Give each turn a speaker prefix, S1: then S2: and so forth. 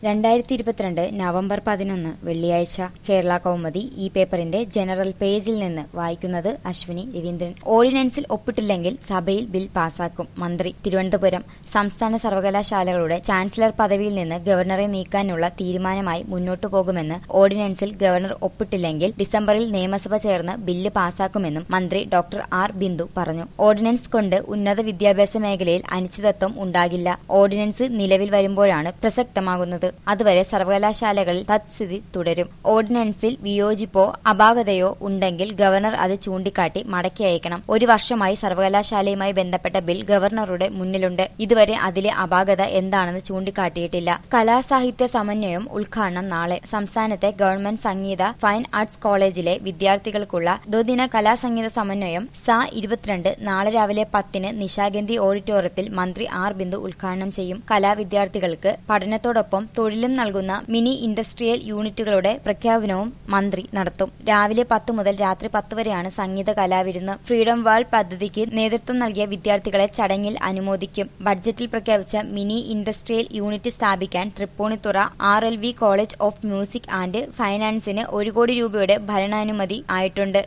S1: രണ്ടായിരത്തി ഇരുപത്തിരണ്ട് നവംബർ പതിനൊന്ന് വെള്ളിയാഴ്ച കേരള കൗമുദി ഈ പേപ്പറിന്റെ ജനറൽ പേജിൽ നിന്ന് വായിക്കുന്നത് അശ്വിനി രവീന്ദ്രൻ ഓർഡിനൻസിൽ ഒപ്പിട്ടില്ലെങ്കിൽ സഭയിൽ ബിൽ പാസാക്കും മന്ത്രി തിരുവനന്തപുരം സംസ്ഥാന സർവകലാശാലകളുടെ ചാൻസലർ പദവിയിൽ നിന്ന് ഗവർണറെ നീക്കാനുള്ള തീരുമാനമായി മുന്നോട്ടു പോകുമെന്ന് ഓർഡിനൻസിൽ ഗവർണർ ഒപ്പിട്ടില്ലെങ്കിൽ ഡിസംബറിൽ നിയമസഭ ചേർന്ന് ബില്ല് പാസാക്കുമെന്നും മന്ത്രി ഡോക്ടർ ആർ ബിന്ദു പറഞ്ഞു ഓർഡിനൻസ് കൊണ്ട് ഉന്നത വിദ്യാഭ്യാസ മേഖലയിൽ അനിശ്ചിതത്വം ഉണ്ടാകില്ല ഓർഡിനൻസ് നിലവിൽ വരുമ്പോഴാണ് പ്രസക്തമാകുന്നത് അതുവരെ സർവകലാശാലകളിൽ തത്സ്ഥിതി തുടരും ഓർഡിനൻസിൽ വിയോജിപ്പോ അപാകതയോ ഉണ്ടെങ്കിൽ ഗവർണർ അത് ചൂണ്ടിക്കാട്ടി മടക്കി അയക്കണം ഒരു വർഷമായി സർവകലാശാലയുമായി ബന്ധപ്പെട്ട ബിൽ ഗവർണറുടെ മുന്നിലുണ്ട് ഇതുവരെ അതിലെ അപാകത എന്താണെന്ന് ചൂണ്ടിക്കാട്ടിയിട്ടില്ല കലാസാഹിത്യ സമന്വയം ഉദ്ഘാടനം നാളെ സംസ്ഥാനത്തെ ഗവൺമെന്റ് സംഗീത ഫൈൻ ആർട്സ് കോളേജിലെ വിദ്യാർത്ഥികൾക്കുള്ള ദ്വിദിന കലാസംഗീത സമന്വയം സ ഇരുപത്തിരണ്ട് നാളെ രാവിലെ പത്തിന് നിശാഗന്ധി ഓഡിറ്റോറിയത്തിൽ മന്ത്രി ആർ ബിന്ദു ഉദ്ഘാടനം ചെയ്യും കലാവിദ്യാർത്ഥികൾക്ക് പഠനത്തോടൊപ്പം തൊഴിലും നൽകുന്ന മിനി ഇൻഡസ്ട്രിയൽ യൂണിറ്റുകളുടെ പ്രഖ്യാപനവും മന്ത്രി നടത്തും രാവിലെ പത്ത് മുതൽ രാത്രി പത്ത് വരെയാണ് സംഗീത കലാവിരുന്ന് ഫ്രീഡം വാൾ പദ്ധതിക്ക് നേതൃത്വം നൽകിയ വിദ്യാർത്ഥികളെ ചടങ്ങിൽ അനുമോദിക്കും ബഡ്ജറ്റിൽ പ്രഖ്യാപിച്ച മിനി ഇൻഡസ്ട്രിയൽ യൂണിറ്റ് സ്ഥാപിക്കാൻ Thrippunithura R L V college of music and ഫൈനാൻസിന് ഒരു കോടി രൂപയുടെ ഭരണാനുമതി ആയിട്ടുണ്ട്